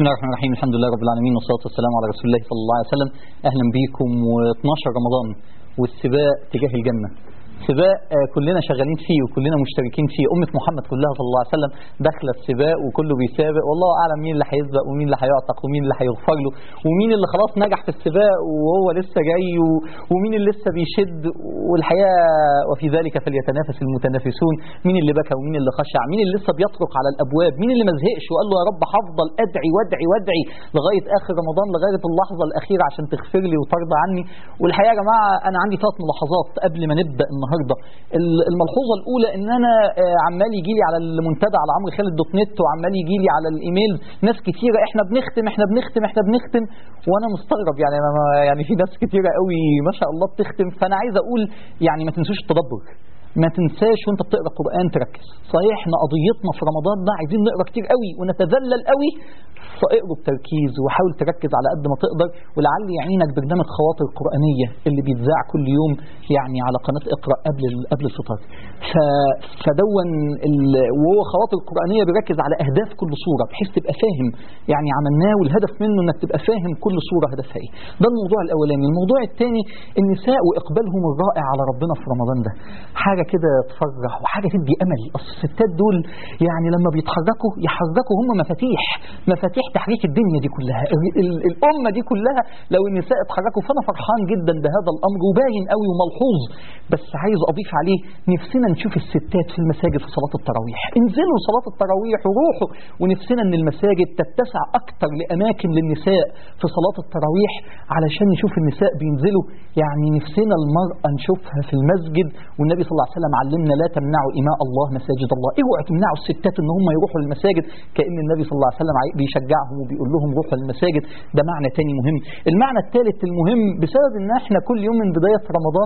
بسم الله الرحمن الرحيم الحمد لله رب العالمين والصلاة والسلام على رسول الله صلى الله عليه وسلم أهلا بيكم و12 رمضان والسباق تجاه الجنة سباق آه، كلنا شغالين فيه وكلنا مشتركين فيه أمة محمد كلها صلى الله عليه وسلم داخلة السباق وكله بيسابق والله أعلم مين اللي هيسبق ومين اللي هيعتق ومين اللي هيغفر له ومين اللي خلاص نجح في السباق وهو لسه جاي و- ومين اللي لسه بيشد والحقيقة وفي ذلك فليتنافس المتنافسون مين اللي بكى ومين اللي خشع مين اللي لسه بيطرق على الأبواب مين اللي ما زهقش وقال له يا رب هفضل أدعي وأدعي وأدعي لغاية آخر رمضان لغاية اللحظة الأخيرة عشان تغفر لي وترضى عني والحقيقة يا جماعة أنا عندي ثلاث ملاحظات قبل ما نبدأ النهاردة ال- الملحوظة الأولى إن أنا آه، عمال يجي لي على المنتدى على عمرو خالد دوت نت وعمال يجي لي على الإيميل ناس كتيرة إحنا بنختم إحنا بنختم إحنا بنختم وأنا مستغرب يعني أنا ما- يعني في ناس كتيرة قوي ما شاء الله بتختم فأنا عايز أقول يعني ما تنسوش التدبر ما تنساش وانت بتقرا القران تركز صحيح احنا قضيتنا في رمضان ده عايزين نقرا كتير قوي ونتذلل قوي فاقروا بتركيز وحاول تركز على قد ما تقدر ولعل يعينك برنامج خواطر قرانيه اللي بيتذاع كل يوم يعني على قناه اقرا قبل ال- قبل الفطار ف... فدون ال... وهو خواطر قرانيه بيركز على اهداف كل صوره بحيث تبقى فاهم يعني عملناه والهدف منه انك تبقى فاهم كل صوره هدفها ايه ده الموضوع الاولاني الموضوع الثاني النساء واقبالهم الرائع على ربنا في رمضان ده حاجه كده تفرح وحاجه تدي امل اصل الستات دول يعني لما بيتحركوا يحركوا هم مفاتيح مفاتيح تحريك الدنيا دي كلها ال- ال- الامه دي كلها لو النساء اتحركوا فانا فرحان جدا بهذا الامر وباين قوي وملحوظ بس عايز اضيف عليه نفسنا نشوف الستات في المساجد في صلاه التراويح انزلوا صلاه التراويح وروحوا ونفسنا ان المساجد تتسع اكتر لاماكن للنساء في صلاه التراويح علشان نشوف النساء بينزلوا يعني نفسنا المراه نشوفها في المسجد والنبي صلى الله عليه وسلم علمنا لا تمنعوا اماء الله مساجد الله اوعوا تمنعوا الستات ان هم يروحوا المساجد كان النبي صلى الله عليه وسلم عاي- بيشجعهم وبيقول لهم روحوا المساجد ده معنى تاني مهم المعنى الثالث المهم بسبب ان احنا كل يوم من بدايه رمضان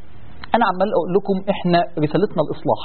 انا عمال اقول لكم احنا رسالتنا الاصلاح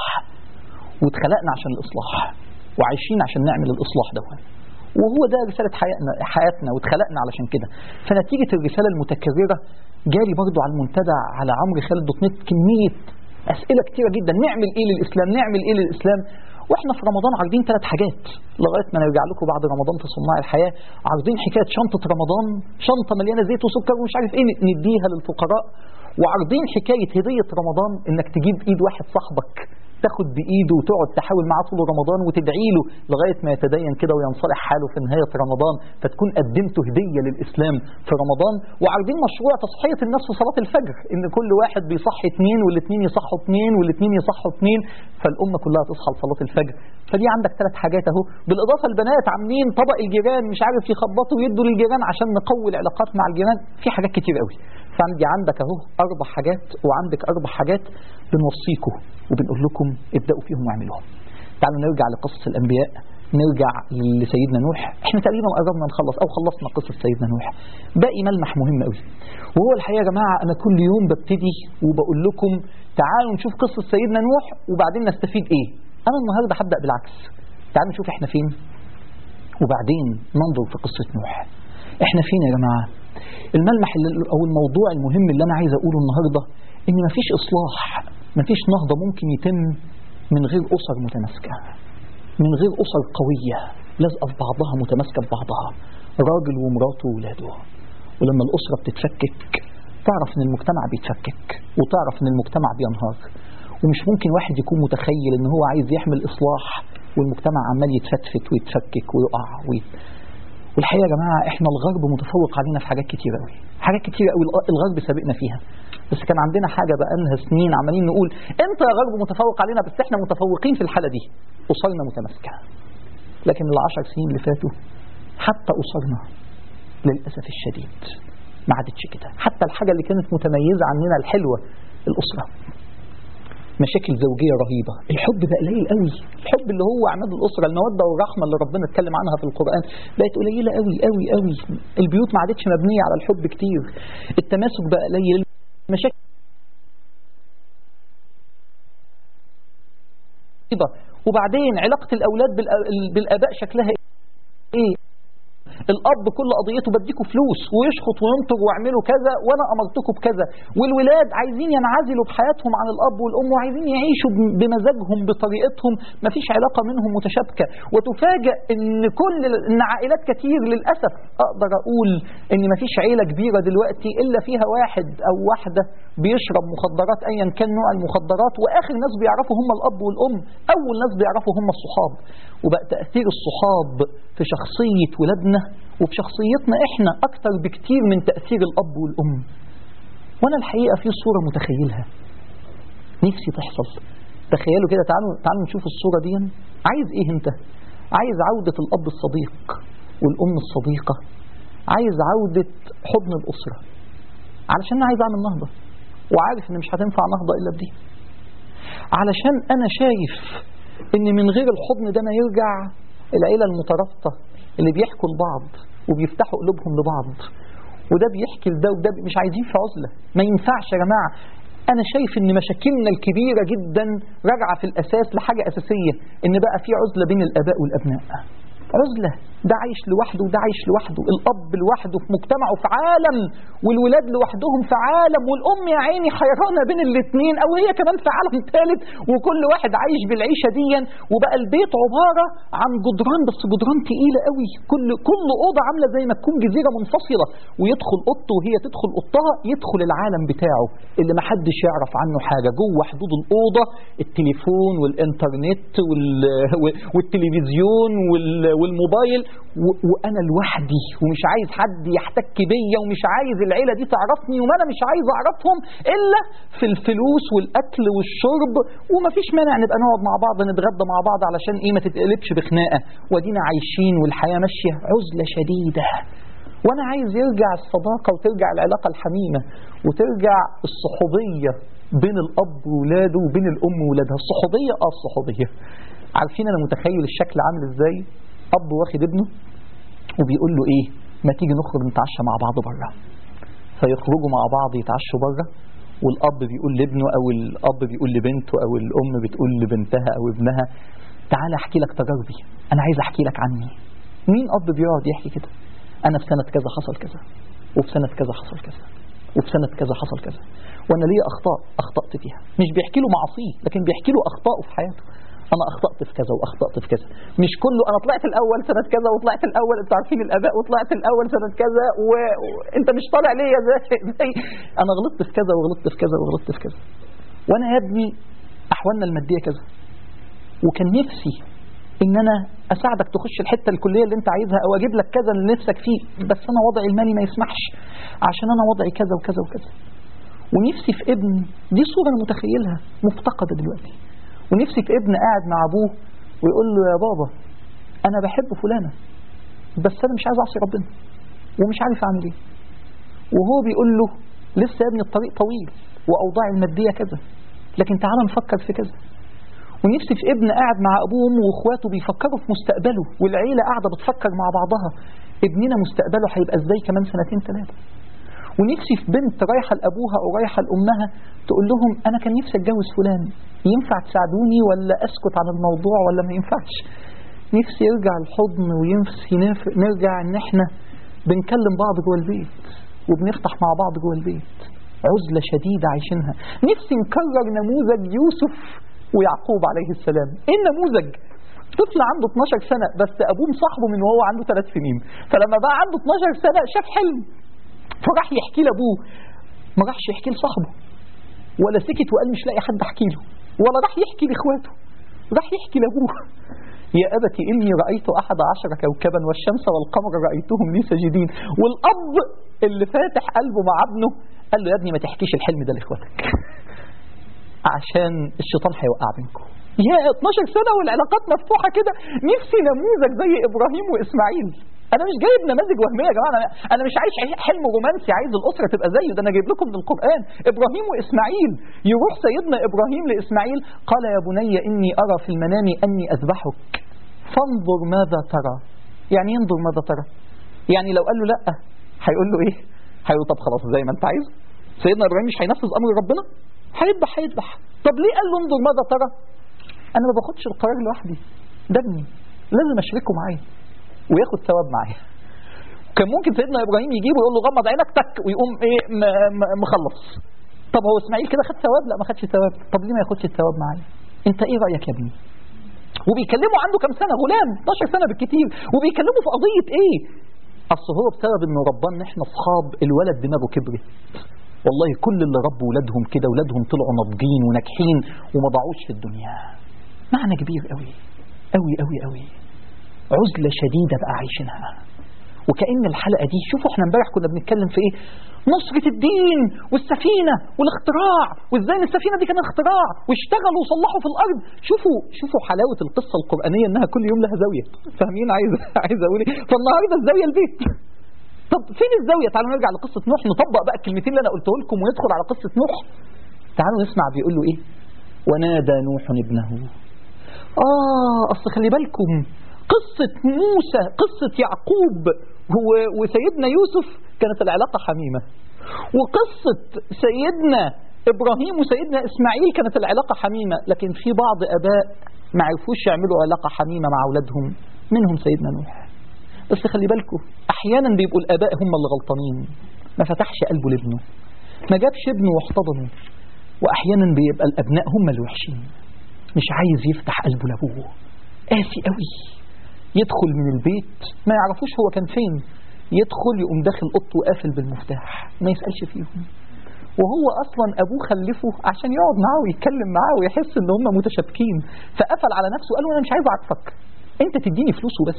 واتخلقنا عشان الاصلاح وعايشين عشان نعمل الاصلاح ده وهو ده رساله حياتنا حياتنا واتخلقنا علشان كده فنتيجه الرساله المتكرره جالي برضو على المنتدى على عمرو خالد دوت نت كميه اسئله كتيره جدا نعمل ايه للاسلام نعمل ايه للاسلام واحنا في رمضان عارضين ثلاث حاجات لغايه ما نرجع لكم بعد رمضان في صناع الحياه عارضين حكايه شنطه رمضان شنطه مليانه زيت وسكر ومش عارف ايه نديها للفقراء وعارضين حكايه هديه رمضان انك تجيب ايد واحد صاحبك تاخد بايده وتقعد تحاول معاه طول رمضان وتدعي له لغايه ما يتدين كده وينصلح حاله في نهايه رمضان فتكون قدمت هديه للاسلام في رمضان وعارضين مشروع تصحيه الناس في صلاه الفجر ان كل واحد بيصحي اثنين والاثنين يصحوا اثنين والاثنين يصحوا اثنين فالامه كلها تصحى لصلاه الفجر فدي عندك ثلاث حاجات اهو بالاضافه البنات عاملين طبق الجيران مش عارف يخبطوا ويدوا للجيران عشان نقوي العلاقات مع الجيران في حاجات كتير قوي فعندي عندك اهو اربع حاجات وعندك اربع حاجات بنوصيكم وبنقول لكم ابداوا فيهم واعملوهم تعالوا نرجع لقصص الانبياء نرجع لسيدنا نوح احنا تقريبا قربنا نخلص او خلصنا قصه سيدنا نوح باقي ملمح مهم قوي وهو الحقيقه يا جماعه انا كل يوم ببتدي وبقول لكم تعالوا نشوف قصه سيدنا نوح وبعدين نستفيد ايه انا النهارده هبدا بالعكس تعالوا نشوف احنا فين وبعدين ننظر في قصه نوح احنا فين يا جماعه الملمح اللي او الموضوع المهم اللي انا عايز اقوله النهارده ان مفيش اصلاح مفيش نهضه ممكن يتم من غير اسر متماسكه من غير اسر قويه لازقه في بعضها متماسكه ببعضها راجل ومراته وولاده ولما الاسره بتتفكك تعرف ان المجتمع بيتفكك وتعرف ان المجتمع بينهار ومش ممكن واحد يكون متخيل ان هو عايز يعمل اصلاح والمجتمع عمال يتفتفت ويتفكك ويقع ويت... والحقيقه يا جماعه احنا الغرب متفوق علينا في حاجات كتير قوي حاجات كتير قوي الغرب سابقنا فيها بس كان عندنا حاجه بقى لها سنين عمالين نقول انت يا غرب متفوق علينا بس احنا متفوقين في الحاله دي اسرنا متماسكه لكن العشر سنين اللي فاتوا حتى اسرنا للاسف الشديد ما عادتش كده حتى الحاجه اللي كانت متميزه عننا الحلوه الاسره مشاكل زوجيه رهيبه الحب بقى قليل قوي الحب اللي هو عماد الاسره الموده والرحمه اللي ربنا اتكلم عنها في القران بقت قليله قوي قوي قوي البيوت ما عادتش مبنيه على الحب كتير التماسك بقى قليل مشاكل وبعدين علاقه الاولاد بالآ- بالاباء شكلها ايه الاب كل قضيته بديكوا فلوس ويشخط وينطر واعملوا كذا وانا امرتكم بكذا والولاد عايزين ينعزلوا بحياتهم عن الاب والام وعايزين يعيشوا بمزاجهم بطريقتهم مفيش علاقه منهم متشابكه وتفاجئ ان كل ان عائلات كتير للاسف اقدر اقول ان مفيش عيله كبيره دلوقتي الا فيها واحد او واحده بيشرب مخدرات ايا كان نوع المخدرات واخر ناس بيعرفوا هم الاب والام اول ناس بيعرفوا هم الصحاب وبقى تاثير الصحاب في شخصيه ولادنا وفي شخصيتنا احنا اكتر بكتير من تاثير الاب والام وانا الحقيقه في صوره متخيلها نفسي تحصل تخيلوا كده تعالوا تعالوا نشوف الصوره دي عايز ايه انت عايز عوده الاب الصديق والام الصديقه عايز عوده حضن الاسره علشان انا عايز اعمل نهضه وعارف ان مش هتنفع نهضه الا بدي علشان انا شايف ان من غير الحضن ده ما يرجع العيله المترابطه اللي بيحكوا لبعض وبيفتحوا قلوبهم لبعض وده بيحكي لده وده مش عايزين في عزله ما ينفعش يا جماعه انا شايف ان مشاكلنا الكبيره جدا راجعه في الاساس لحاجه اساسيه ان بقى في عزله بين الاباء والابناء عزلة ده عايش لوحده وده عايش لوحده الأب لوحده في مجتمعه في عالم والولاد لوحدهم في عالم والأم يا عيني حيرانة بين الاثنين أو هي كمان في عالم ثالث وكل واحد عايش بالعيشة دي وبقى البيت عبارة عن جدران بس جدران تقيلة قوي كل كل أوضة عاملة زي ما تكون جزيرة منفصلة ويدخل أوضته وهي تدخل أوضتها يدخل العالم بتاعه اللي ما حدش يعرف عنه حاجة جوه حدود الأوضة التليفون والإنترنت والتلفزيون وال والموبايل وانا لوحدي ومش عايز حد يحتك بيا ومش عايز العيله دي تعرفني وما انا مش عايز اعرفهم الا في الفلوس والاكل والشرب ومفيش مانع نبقى نقعد مع بعض نتغدى مع بعض علشان ايه ما تتقلبش بخناقه وادينا عايشين والحياه ماشيه عزله شديده وانا عايز يرجع الصداقه وترجع العلاقه الحميمه وترجع الصحوبيه بين الاب وولاده وبين الام وولادها الصحوبيه اه الصحوبيه عارفين انا متخيل الشكل عامل ازاي اب واخد ابنه وبيقول له ايه ما تيجي نخرج نتعشى مع بعض بره فيخرجوا مع بعض يتعشوا بره والاب بيقول لابنه او الاب بيقول لبنته او الام بتقول لبنتها او ابنها تعالى احكي لك تجاربي انا عايز احكي لك عني مين اب بيقعد يحكي كده انا في سنه كذا حصل كذا وفي سنه كذا حصل كذا وفي سنه كذا حصل كذا وانا ليا اخطاء اخطات فيها مش بيحكي له معاصيه لكن بيحكي له اخطائه في حياته انا اخطات في كذا واخطات في كذا مش كله انا طلعت الاول سنه كذا وطلعت الاول انتوا عارفين الاباء وطلعت الاول سنه كذا وانت مش طالع ليا زي زي انا غلطت في كذا وغلطت في كذا وغلطت في كذا وانا يا ابني احوالنا الماديه كذا وكان نفسي ان انا اساعدك تخش الحته الكليه اللي انت عايزها او اجيب لك كذا اللي نفسك فيه بس انا وضعي المالي ما يسمحش عشان انا وضعي كذا وكذا وكذا ونفسي في ابن دي صوره انا متخيلها مفتقده دلوقتي ونفسي في ابن قاعد مع ابوه ويقول له يا بابا انا بحب فلانه بس انا مش عايز اعصي ربنا ومش عارف اعمل ايه وهو بيقول له لسه يا ابني الطريق طويل واوضاعي الماديه كذا لكن تعال نفكر في كذا ونفسي في ابن قاعد مع ابوه وامه واخواته بيفكروا في مستقبله والعيله قاعده بتفكر مع بعضها ابننا مستقبله هيبقى ازاي كمان سنتين ثلاثه ونفسي في بنت رايحه لابوها او رايحه لامها تقول لهم انا كان نفسي اتجوز فلان ينفع تساعدوني ولا اسكت عن الموضوع ولا ما ينفعش نفسي يرجع الحضن وينفسي نرجع ان احنا بنكلم بعض جوه البيت وبنفتح مع بعض جوه البيت عزلة شديدة عايشينها نفسي نكرر نموذج يوسف ويعقوب عليه السلام ايه النموذج طفل عنده 12 سنة بس ابوه مصاحبه من وهو عنده 3 سنين فلما بقى عنده 12 سنة شاف حلم فراح يحكي لابوه ما راحش يحكي لصاحبه ولا سكت وقال مش لاقي حد احكي له ولا راح يحكي لاخواته راح يحكي لابوه يا أبت إني رأيت أحد عشر كوكبا والشمس والقمر رأيتهم لي ساجدين والأب اللي فاتح قلبه مع ابنه قال له يا ابني ما تحكيش الحلم ده لاخواتك عشان الشيطان هيوقع بينكم يا 12 سنة والعلاقات مفتوحة كده نفسي نموذج زي إبراهيم وإسماعيل انا مش جايب نماذج وهميه يا جماعه انا انا مش عايش حلم رومانسي عايز الاسره تبقى زيه ده انا جايب لكم من القران ابراهيم واسماعيل يروح سيدنا ابراهيم لاسماعيل قال يا بني اني ارى في المنام اني اذبحك فانظر ماذا ترى يعني ينظر ماذا ترى يعني لو قال له لا هيقول له ايه هيقول له طب خلاص زي ما انت عايز سيدنا ابراهيم مش هينفذ امر ربنا هيذبح هيذبح طب ليه قال له انظر ماذا ترى انا ما باخدش القرار لوحدي ده ابني لازم اشركه معايا وياخد ثواب معايا كان ممكن سيدنا ابراهيم يجيبه ويقول له غمض عينك تك ويقوم ايه م- م- مخلص طب هو اسماعيل كده خد ثواب لا ما خدش ثواب طب ليه ما ياخدش الثواب معايا انت ايه رايك يا ابني وبيكلموا عنده كام سنه غلام 12 سنه بالكتير وبيكلموا في قضيه ايه اصل هو بسبب انه ربنا احنا اصحاب الولد دماغه كبرت والله كل اللي ربوا ولادهم كده ولادهم طلعوا ناضجين وناجحين وما ضاعوش في الدنيا معنى كبير قوي قوي قوي قوي عزله شديده بقى عايشينها وكأن الحلقة دي شوفوا احنا امبارح كنا بنتكلم في ايه نصرة الدين والسفينة والاختراع وازاي ان السفينة دي كانت اختراع واشتغلوا وصلحوا في الارض شوفوا شوفوا حلاوة القصة القرآنية انها كل يوم لها زاوية فاهمين عايز عايز اقول ايه فالنهارده الزاوية البيت طب فين الزاوية تعالوا نرجع لقصة نوح نطبق بقى الكلمتين اللي انا قلته لكم وندخل على قصة نوح تعالوا نسمع بيقول له ايه ونادى نوح ابنه آه أصل خلي بالكم قصة موسى قصة يعقوب هو وسيدنا يوسف كانت العلاقة حميمة وقصة سيدنا إبراهيم وسيدنا إسماعيل كانت العلاقة حميمة لكن في بعض أباء ما عرفوش يعملوا علاقة حميمة مع أولادهم منهم سيدنا نوح بس خلي بالكم أحيانا بيبقوا الآباء هم اللي غلطانين ما فتحش قلبه لابنه ما جابش ابنه واحتضنه وأحيانا بيبقى الأبناء هم اللي وحشين مش عايز يفتح قلبه لابوه قاسي قوي يدخل من البيت ما يعرفوش هو كان فين يدخل يقوم داخل اوضته وقافل بالمفتاح ما يسالش فيهم وهو اصلا ابوه خلفه عشان يقعد معاه ويتكلم معاه ويحس ان هم متشابكين فقفل على نفسه قال له انا مش عايز اعطفك انت تديني فلوس وبس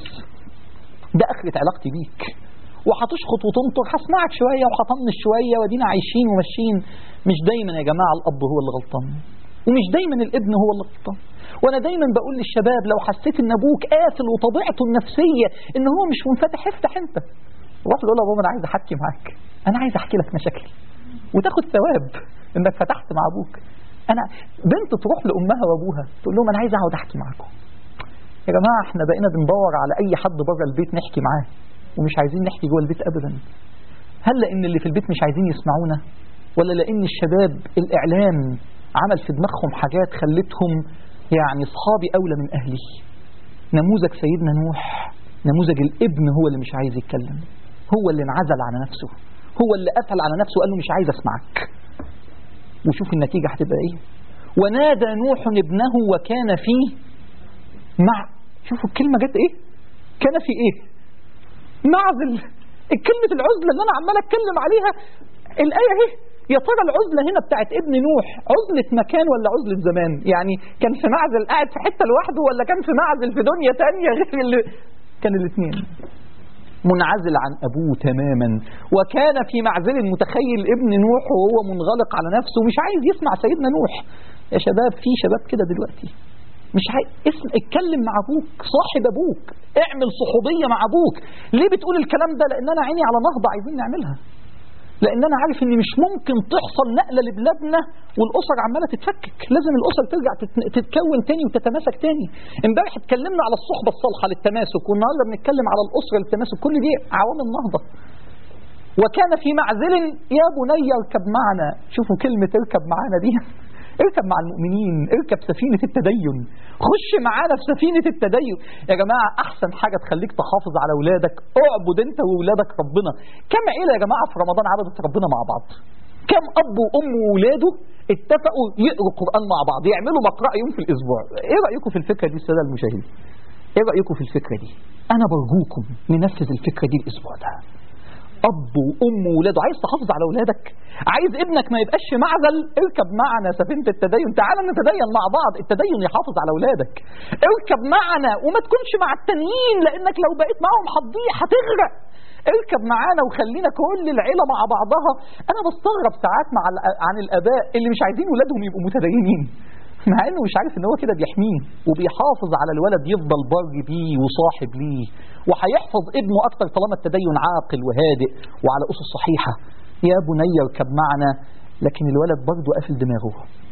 ده اخره علاقتي بيك وهتشخط وتنطر هسمعك شويه وهطنش شويه ودينا عايشين وماشيين مش دايما يا جماعه الاب هو اللي غلطان ومش دايما الابن هو اللي غلطان وانا دايما بقول للشباب لو حسيت ان ابوك قافل وطبيعته النفسيه ان هو مش منفتح افتح انت روح له قول له يا بابا انا عايز احكي معاك انا عايز احكي لك مشاكلي وتاخد ثواب انك فتحت مع ابوك انا بنت تروح لامها وابوها تقول لهم انا عايز اقعد احكي معاكم يا جماعه احنا بقينا بندور على اي حد بره البيت نحكي معاه ومش عايزين نحكي جوه البيت ابدا هل لان اللي في البيت مش عايزين يسمعونا ولا لان الشباب الاعلام عمل في دماغهم حاجات خلتهم يعني صحابي اولى من اهلي نموذج سيدنا نوح نموذج الابن هو اللي مش عايز يتكلم هو اللي انعزل على نفسه هو اللي قفل على نفسه وقال له مش عايز اسمعك وشوف النتيجة هتبقى ايه ونادى نوح ابنه وكان فيه مع شوفوا الكلمة جت ايه كان في ايه معزل الكلمة العزلة اللي انا عمال اتكلم عليها الآية اهي يا ترى العزلة هنا بتاعت ابن نوح عزلة مكان ولا عزلة زمان يعني كان في معزل قاعد في حتة لوحده ولا كان في معزل في دنيا تانية غير اللي كان الاثنين منعزل عن أبوه تماما وكان في معزل متخيل ابن نوح وهو منغلق على نفسه مش عايز يسمع سيدنا نوح يا شباب في شباب كده دلوقتي مش عايز اسم اتكلم مع ابوك صاحب ابوك اعمل صحوبيه مع ابوك ليه بتقول الكلام ده لان انا عيني على نهضه عايزين نعملها لان انا عارف ان مش ممكن تحصل نقله لبلادنا والاسر عماله تتفكك لازم الاسر ترجع تت- تتكون تاني وتتماسك تاني امبارح اتكلمنا على الصحبه الصالحه للتماسك والنهارده بنتكلم على الاسره للتماسك كل دي عوامل نهضه وكان في معزل يا بني اركب معنا شوفوا كلمه اركب معنا دي اركب مع المؤمنين اركب سفينة التدين خش معانا في سفينة التدين يا جماعة أحسن حاجة تخليك تحافظ على أولادك اعبد أنت وأولادك ربنا كم عيلة يا جماعة في رمضان عبدت ربنا مع بعض كم أب وأم وولاده اتفقوا يقروا القرآن مع بعض يعملوا مقرأة يوم في الأسبوع إيه رأيكم في الفكرة دي السادة المشاهدين إيه رأيكم في الفكرة دي أنا برجوكم ننفذ الفكرة دي الأسبوع ده اب وام وولاده عايز تحافظ على اولادك عايز ابنك ما يبقاش في معزل اركب معنا سفينه التدين تعال نتدين مع بعض التدين يحافظ على اولادك اركب معنا وما تكونش مع التانيين لانك لو بقيت معاهم هتضيع هتغرق اركب معانا وخلينا كل العيله مع بعضها انا بستغرب ساعات مع الأ- عن الاباء اللي مش عايزين ولادهم يبقوا متدينين مع انه مش عارف ان هو كده بيحميه وبيحافظ على الولد يفضل بر بيه وصاحب ليه وهيحفظ ابنه اكتر طالما التدين عاقل وهادئ وعلى اسس صحيحه يا بني اركب معنا لكن الولد برضه قافل دماغه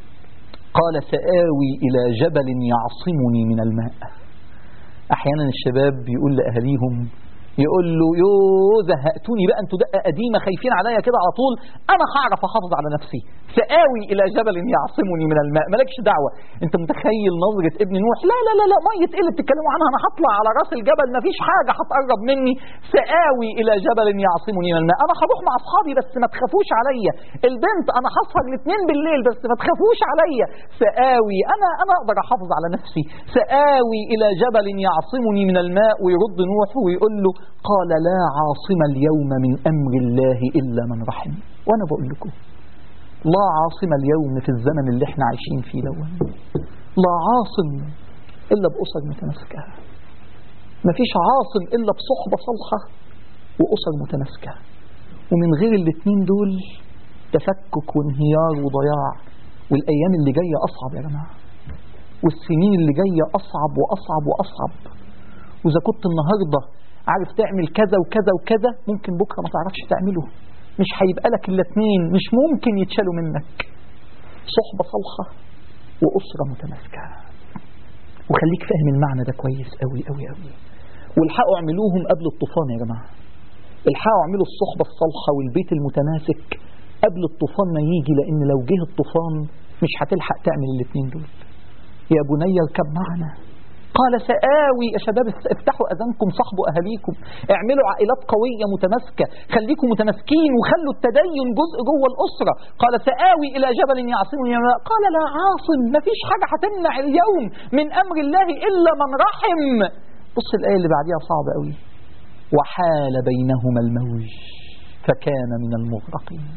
قال سآوي إلى جبل يعصمني من الماء أحيانا الشباب بيقول لأهاليهم يقول له يو زهقتوني بقى انتوا دقه قديمه خايفين عليا كده على طول انا هعرف احافظ على نفسي سآوي الى جبل يعصمني من الماء مالكش دعوه انت متخيل نظره ابن نوح لا لا لا لا ميه ايه اللي بتتكلموا عنها انا هطلع على راس الجبل مفيش حاجه هتقرب مني سآوي الى جبل يعصمني من الماء انا هروح مع اصحابي بس ما تخافوش عليا البنت انا هسهر الاثنين بالليل بس ما تخافوش عليا سآوي انا انا اقدر احافظ على نفسي سآوي الى جبل يعصمني من الماء ويرد نوح ويقول له قال لا عاصم اليوم من امر الله الا من رحم وانا بقول لكم لا عاصم اليوم في الزمن اللي احنا عايشين فيه ده لا عاصم الا باسر متماسكه مفيش عاصم الا بصحبه صالحه واسر متماسكه ومن غير الاثنين دول تفكك وانهيار وضياع والايام اللي جايه اصعب يا جماعه والسنين اللي جايه اصعب واصعب واصعب واذا كنت النهارده عارف تعمل كذا وكذا وكذا ممكن بكره ما تعرفش تعمله مش هيبقى لك الا اتنين مش ممكن يتشالوا منك صحبه صالحه واسره متماسكه وخليك فاهم المعنى ده كويس قوي قوي قوي والحقوا اعملوهم قبل الطوفان يا جماعه الحقوا اعملوا الصحبه الصالحه والبيت المتماسك قبل الطوفان ما يجي لان لو جه الطوفان مش هتلحق تعمل الاثنين دول يا بني اركب معنا قال سآوي يا شباب افتحوا أذانكم صاحبوا أهاليكم اعملوا عائلات قوية متماسكة خليكم متماسكين وخلوا التدين جزء جوه الأسرة قال سآوي إلى جبل يعصمني من الماء قال لا عاصم ما فيش حاجة هتمنع اليوم من أمر الله إلا من رحم بص الآية اللي بعديها صعبة قوي وحال بينهما الموج فكان من المغرقين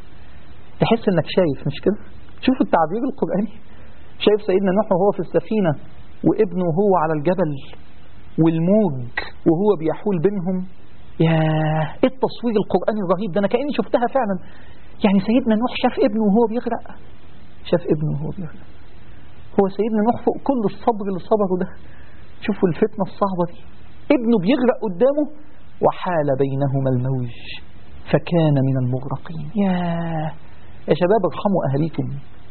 تحس انك شايف مش كده شوف التعبير القرآني شايف سيدنا نوح وهو في السفينة وابنه هو على الجبل والموج وهو بيحول بينهم يا ايه التصوير القرآني الرهيب ده انا كأني شفتها فعلا يعني سيدنا نوح شاف ابنه وهو بيغرق شاف ابنه وهو بيغرق هو سيدنا نوح فوق كل الصبر اللي صبره ده شوفوا الفتنة الصعبة دي ابنه بيغرق قدامه وحال بينهما الموج فكان من المغرقين يا يا شباب ارحموا أهليكم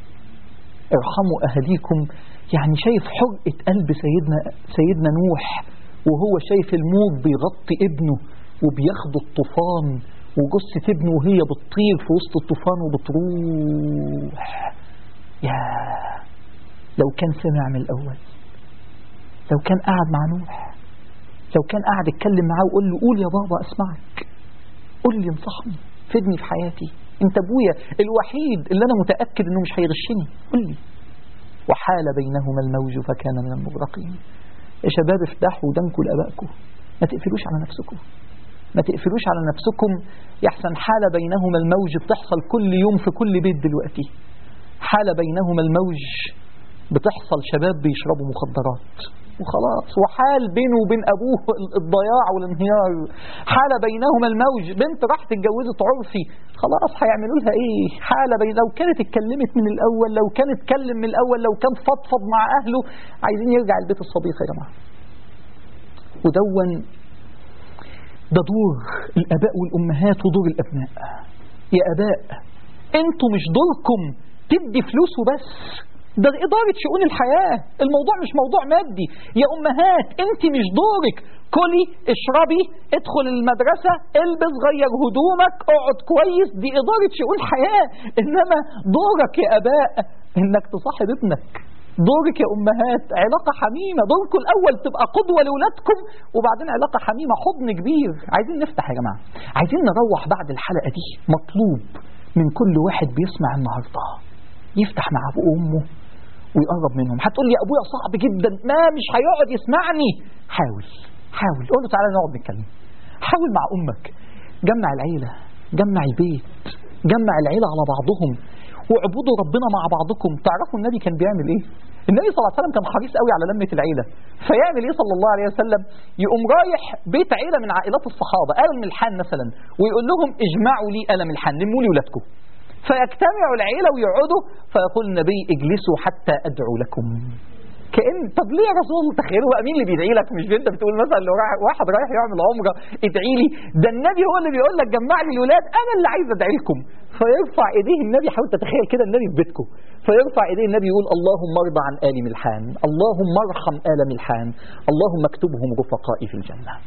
ارحموا أهليكم يعني شايف حرقة قلب سيدنا سيدنا نوح وهو شايف الموج بيغطي ابنه وبياخد الطوفان وجثة ابنه وهي بتطير في وسط الطوفان وبتروح يا لو كان سمع من الأول لو كان قاعد مع نوح لو كان قاعد يتكلم معاه ويقول له قول يا بابا اسمعك قول لي انصحني فدني في حياتي انت ابويا الوحيد اللي انا متأكد انه مش هيغشني قول لي وحال بينهما الموج فكان من المغرقين يا شباب افتحوا ودانكم لابائكم ما تقفلوش على نفسكم ما تقفلوش على نفسكم يحسن حال بينهما الموج بتحصل كل يوم في كل بيت دلوقتي حال بينهما الموج بتحصل شباب بيشربوا مخدرات وخلاص وحال بينه وبين ابوه الضياع والانهيار حال بينهما الموج بنت راحت اتجوزت عرفي خلاص هيعملوا لها ايه حال بين لو كانت اتكلمت من الاول لو كان اتكلم من الاول لو كان فضفض مع اهله عايزين يرجع البيت الصديق يا جماعه ودون ده دور الاباء والامهات ودور الابناء يا اباء انتوا مش دوركم تدي فلوس وبس ده إدارة شؤون الحياة الموضوع مش موضوع مادي يا أمهات أنت مش دورك كلي اشربي ادخل المدرسة البس غير هدومك اقعد كويس دي إدارة شؤون الحياة إنما دورك يا أباء إنك تصاحب ابنك دورك يا أمهات علاقة حميمة دوركم الأول تبقى قدوة لأولادكم وبعدين علاقة حميمة حضن كبير عايزين نفتح يا جماعة عايزين نروح بعد الحلقة دي مطلوب من كل واحد بيسمع النهارده يفتح مع ابوه وامه ويقرب منهم هتقول لي ابويا صعب جدا ما مش هيقعد يسمعني حاول حاول قول له تعالى نقعد نتكلم حاول مع امك جمع العيله جمع البيت جمع العيله على بعضهم واعبدوا ربنا مع بعضكم تعرفوا النبي كان بيعمل ايه النبي صلى الله عليه وسلم كان حريص قوي على لمه العيله فيعمل ايه صلى الله عليه وسلم يقوم رايح بيت عيله من عائلات الصحابه آل ملحان مثلا ويقول لهم اجمعوا لي آل ملحان لموا لي ولادكم فيجتمعوا العيلة ويقعدوا فيقول النبي اجلسوا حتى أدعو لكم كأن طب ليه يا رسول الله تخيلوا بقى مين اللي بيدعي لك مش انت بتقول مثلا لو واحد رايح يعمل عمره ادعي لي ده النبي هو اللي بيقول لك جمع لي الولاد انا اللي عايز ادعي لكم فيرفع ايديه النبي حاول تتخيل كده النبي في بيتكم فيرفع ايديه النبي يقول اللهم ارضى عن ال ملحان اللهم ارحم ال ملحان اللهم اكتبهم رفقائي في الجنه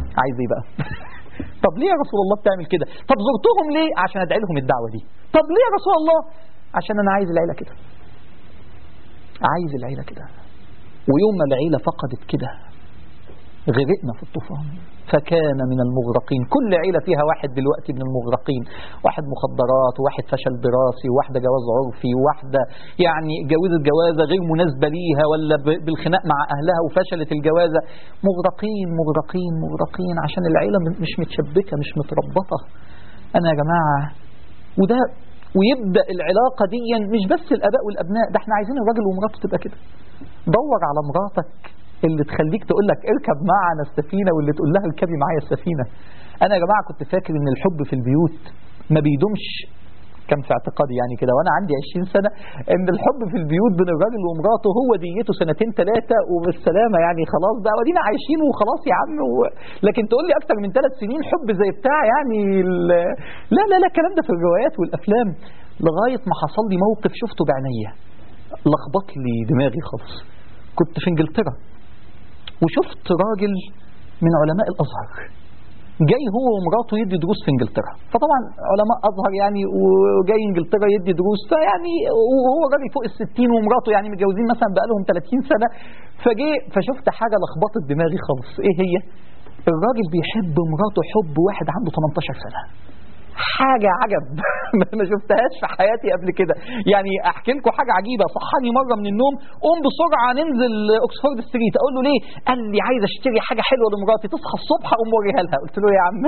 عايز ايه بقى طب ليه يا رسول الله بتعمل كده طب زرتهم ليه عشان ادعي لهم الدعوه دي طب ليه يا رسول الله عشان انا عايز العيله كده عايز العيله كده ويوم ما العيله فقدت كده غرقنا في الطوفان فكان من المغرقين كل عيلة فيها واحد دلوقتي من المغرقين واحد مخدرات وواحد فشل دراسي وواحدة جواز عرفي وواحدة يعني جوزت جوازة غير مناسبة ليها ولا ب- بالخناق مع أهلها وفشلت الجوازة مغرقين مغرقين مغرقين عشان العيلة م- مش متشبكة مش متربطة أنا يا جماعة وده ويبدأ العلاقة دي مش بس الآباء والأبناء ده احنا عايزين الراجل ومراته تبقى كده دور على مراتك اللي تخليك تقول لك اركب معنا السفينة واللي تقول لها اركبي معايا السفينة أنا يا جماعة كنت فاكر إن الحب في البيوت ما بيدومش كان في اعتقادي يعني كده وانا عندي 20 سنه ان الحب في البيوت بين الراجل ومراته هو ديته سنتين ثلاثه وبالسلامه يعني خلاص بقى ودينا عايشين وخلاص يا عم و... لكن تقول لي اكتر من ثلاث سنين حب زي بتاع يعني ال... لا لا لا الكلام ده في الروايات والافلام لغايه ما حصل لي موقف شفته بعينيا لخبط لي دماغي خالص كنت في انجلترا وشفت راجل من علماء الازهر جاي هو ومراته يدي دروس في انجلترا فطبعا علماء ازهر يعني وجاي انجلترا يدي دروس فيعني وهو راجل فوق الستين ومراته يعني متجوزين مثلا بقالهم 30 سنه فجي فشفت حاجه لخبطت دماغي خالص ايه هي الراجل بيحب مراته حب واحد عنده 18 سنه حاجة عجب ما شفتهاش في حياتي قبل كده يعني احكي لكم حاجة عجيبة صحاني مرة من النوم قوم بسرعة ننزل اوكسفورد ستريت اقول له ليه قال لي عايز اشتري حاجة حلوة لمراتي تصحى الصبح اقوم اوريها لها قلت له يا عم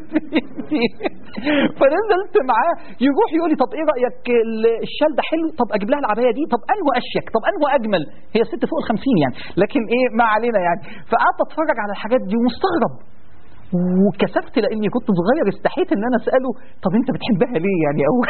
فنزلت معاه يروح يقول لي طب ايه رأيك ال- الشال ده حلو طب اجيب لها العباية دي طب انه اشيك طب انه اجمل هي ست فوق الخمسين يعني لكن ايه ما علينا يعني فقعدت اتفرج على الحاجات دي ومستغرب وكسفت لاني كنت صغير استحيت ان انا اساله طب انت بتحبها ليه يعني او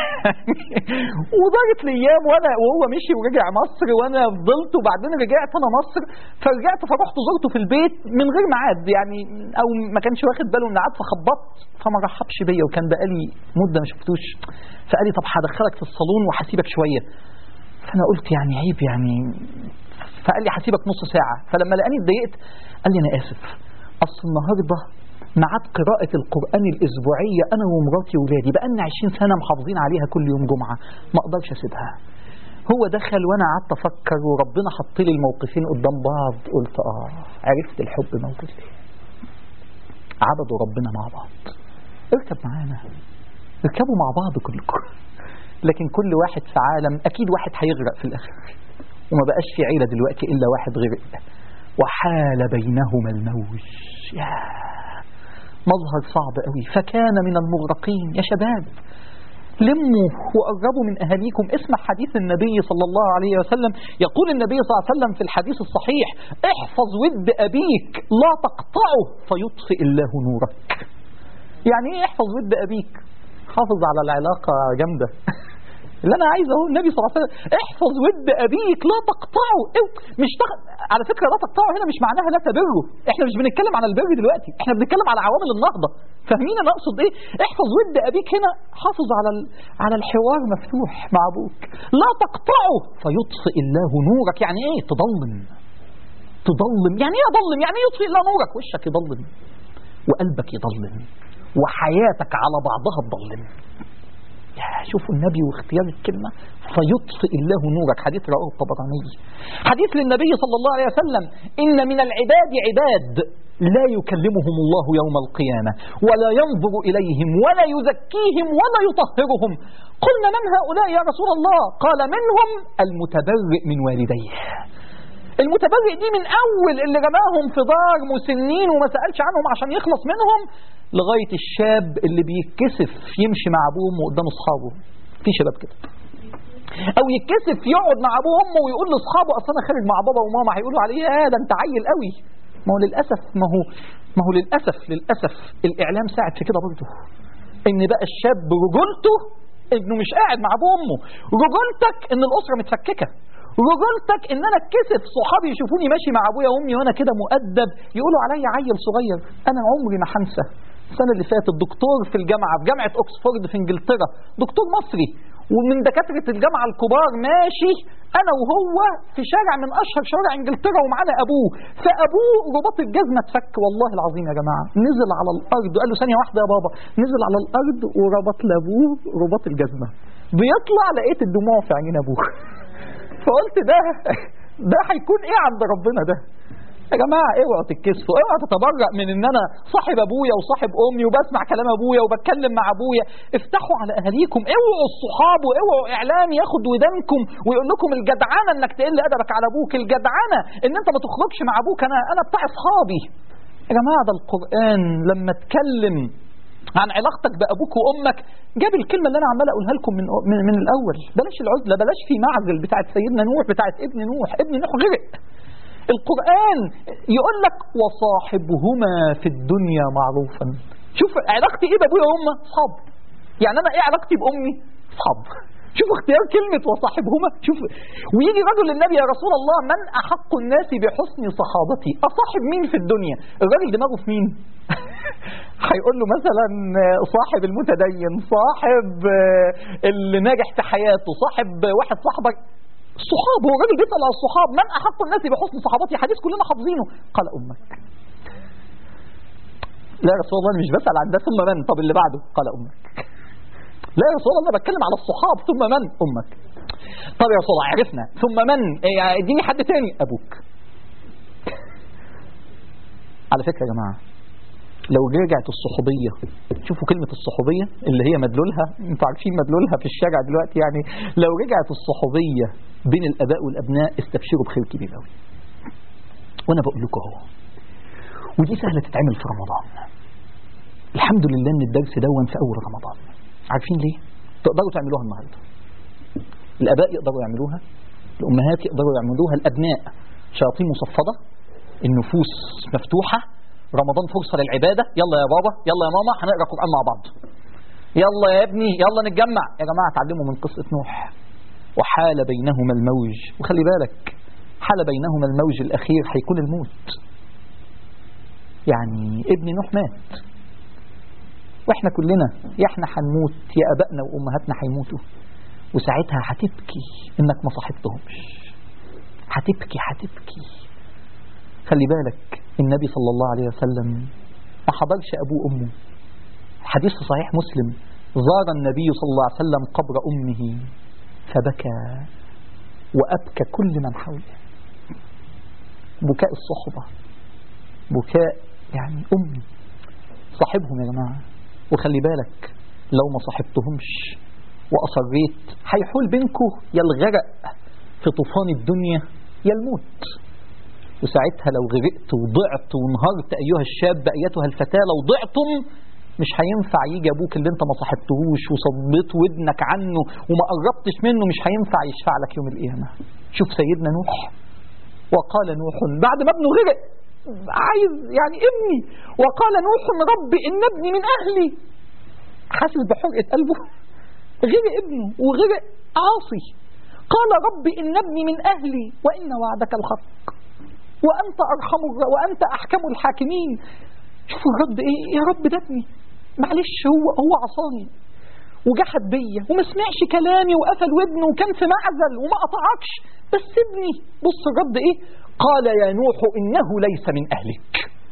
ودارت الايام وانا وهو مشي ورجع مصر وانا فضلت وبعدين رجعت انا مصر فرجعت فرحت زرته في البيت من غير ميعاد يعني او ما كانش واخد باله من ميعاد فخبطت فما رحبش بيا وكان بقالي مده ما شفتوش فقال لي طب هدخلك في الصالون وهسيبك شويه فانا قلت يعني عيب يعني فقال لي هسيبك نص ساعه فلما لقاني اتضايقت قال لي انا اسف اصل النهارده ميعاد قراءة القرآن الأسبوعية أنا ومراتي وولادي بقالنا 20 سنة محافظين عليها كل يوم جمعة ما أقدرش أسيبها هو دخل وأنا قعدت أفكر وربنا حط لي الموقفين قدام بعض قلت آه عرفت الحب موجود ليه عبدوا ربنا مع بعض اركب معانا اركبوا مع بعض كلكم لكن كل واحد في عالم أكيد واحد هيغرق في الآخر وما بقاش في عيلة دلوقتي إلا واحد غرق وحال بينهما الموج ياه مظهر صعب قوي فكان من المغرقين يا شباب لموا وقربوا من أهاليكم اسمع حديث النبي صلى الله عليه وسلم يقول النبي صلى الله عليه وسلم في الحديث الصحيح احفظ ود أبيك لا تقطعه فيطفئ الله نورك يعني ايه احفظ ود أبيك حافظ على العلاقة جامدة اللي انا عايزه اهو النبي صلى الله عليه وسلم احفظ ود ابيك لا تقطعه إيه؟ مش تخ... على فكره لا تقطعه هنا مش معناها لا تبره احنا مش بنتكلم على البر دلوقتي احنا بنتكلم على عوامل النهضه فاهمين انا اقصد ايه احفظ ود ابيك هنا حافظ على ال... على الحوار مفتوح مع ابوك لا تقطعه فيطفئ الله نورك يعني ايه تضلم تضلم يعني ايه اضلم يعني ايه يطفئ الله نورك وشك يضلم وقلبك يضلم وحياتك على بعضها تضلم يا شوفوا النبي واختيار الكلمة فيطفئ الله نورك حديث رواه الطبراني حديث للنبي صلى الله عليه وسلم إن من العباد عباد لا يكلمهم الله يوم القيامة ولا ينظر إليهم ولا يزكيهم ولا يطهرهم قلنا من هؤلاء يا رسول الله قال منهم المتبرئ من والديه المتبرئ دي من أول اللي رماهم في دار مسنين وما سألش عنهم عشان يخلص منهم لغاية الشاب اللي بيتكسف يمشي مع أبوه وأمه قدام أصحابه في شباب كده أو يتكسف يقعد مع أبوه وأمه ويقول لأصحابه أصل أنا خارج مع بابا وماما هيقولوا عليه يا ده أنت عيل قوي ما هو للأسف ما هو ما هو للأسف للأسف الإعلام ساعد في كده برضه إن بقى الشاب رجولته إنه مش قاعد مع أبوه وأمه رجولتك إن الأسرة متفككة رجولتك ان انا اتكسف صحابي يشوفوني ماشي مع ابويا وامي وانا كده مؤدب يقولوا عليا عيل صغير انا عمري ما هنسى السنه اللي فاتت دكتور في الجامعه في جامعه اوكسفورد في انجلترا دكتور مصري ومن دكاترة الجامعة الكبار ماشي أنا وهو في شارع من أشهر شوارع إنجلترا ومعانا أبوه فأبوه رباط الجزمة اتفك والله العظيم يا جماعة نزل على الأرض قال له ثانية واحدة يا بابا نزل على الأرض وربط لأبوه رباط الجزمة بيطلع لقيت الدموع في عينين أبوه فقلت ده ده هيكون إيه عند ربنا ده يا جماعة اوعوا تتكسفوا اوعوا تتبرأ من ان انا صاحب ابويا وصاحب امي وبسمع كلام ابويا وبتكلم مع ابويا افتحوا على اهاليكم اوعوا الصحاب واوعوا اعلام ياخد ودانكم ويقول لكم الجدعنة انك تقل ادبك على ابوك الجدعنة ان انت ما تخرجش مع ابوك انا انا بتاع اصحابي يا جماعة ده القرآن لما اتكلم عن علاقتك بابوك وامك جاب الكلمه اللي انا عمال اقولها لكم من من, من الاول بلاش العزله بلاش في معزل بتاعت سيدنا نوح بتاعت ابن نوح ابن نوح غرق القرآن يقول لك وصاحبهما في الدنيا معروفا شوف علاقتي ايه بابويا وامي اصحاب يعني انا ايه علاقتي بامي اصحاب شوف اختيار كلمة وصاحبهما شوف ويجي رجل للنبي يا رسول الله من أحق الناس بحسن صحابتي أصاحب مين في الدنيا الراجل دماغه في مين هيقول له مثلا صاحب المتدين صاحب اللي ناجح في حياته صاحب واحد صاحبك الصحاب هو الراجل بيسأل على الصحاب من أحق الناس بحسن صحابتي حديث كلنا حافظينه قال أمك لا يا رسول الله أنا مش بسأل عن ده ثم من طب اللي بعده قال أمك لا يا رسول الله أنا بتكلم على الصحاب ثم من أمك طب يا رسول الله عرفنا ثم من اديني حد تاني أبوك على فكرة يا جماعة لو رجعت الصحوبية شوفوا كلمة الصحوبية اللي هي مدلولها انتوا عارفين مدلولها في الشارع دلوقتي يعني لو رجعت الصحوبية بين الآباء والأبناء استبشروا بخير كبير قوي وأنا بقول لكم اهو ودي سهلة تتعمل في رمضان الحمد لله ان الدرس دون في أول رمضان عارفين ليه؟ تقدروا تعملوها النهاردة الآباء يقدروا يعملوها الأمهات يقدروا يعملوها الأبناء شياطين مصفدة النفوس مفتوحة رمضان فرصة للعبادة يلا يا بابا يلا يا ماما هنقرأ قرآن مع بعض يلا يا ابني يلا نتجمع يا جماعة اتعلموا من قصة نوح وحال بينهما الموج وخلي بالك حال بينهما الموج الأخير هيكون الموت يعني ابن نوح مات واحنا كلنا يا احنا هنموت يا ابائنا وامهاتنا هيموتوا وساعتها هتبكي انك ما صاحبتهمش هتبكي هتبكي خلي بالك النبي صلى الله عليه وسلم ما حضرش ابوه وامه حديث في صحيح مسلم زار النبي صلى الله عليه وسلم قبر امه فبكى وابكى كل من حوله بكاء الصحبه بكاء يعني امي صاحبهم يا جماعه وخلي بالك لو ما صاحبتهمش وأصريت هيحول بينكم يا الغرق في طوفان الدنيا يا الموت وساعتها لو غرقت وضعت وانهارت أيها الشاب أيتها الفتاة لو ضعتم مش هينفع يجي أبوك اللي أنت ما صاحبتهوش وصبيت ودنك عنه وما قربتش منه مش هينفع يشفع لك يوم القيامة شوف سيدنا نوح وقال نوح بعد ما ابنه غرق عايز يعني ابني وقال نوح رب إن ابني من أهلي حاسس بحرقة قلبه غرق ابنه وغرق عاصي قال رب إن ابني من أهلي وإن وعدك الحق وأنت أرحم وأنت أحكم الحاكمين شوفوا الرد إيه يا رب ده ابني معلش هو هو عصاني وجحد بيا وما سمعش كلامي وقفل ودنه وكان في معزل وما قطعكش بس ابني بص الرد ايه قال يا نوح انه ليس من اهلك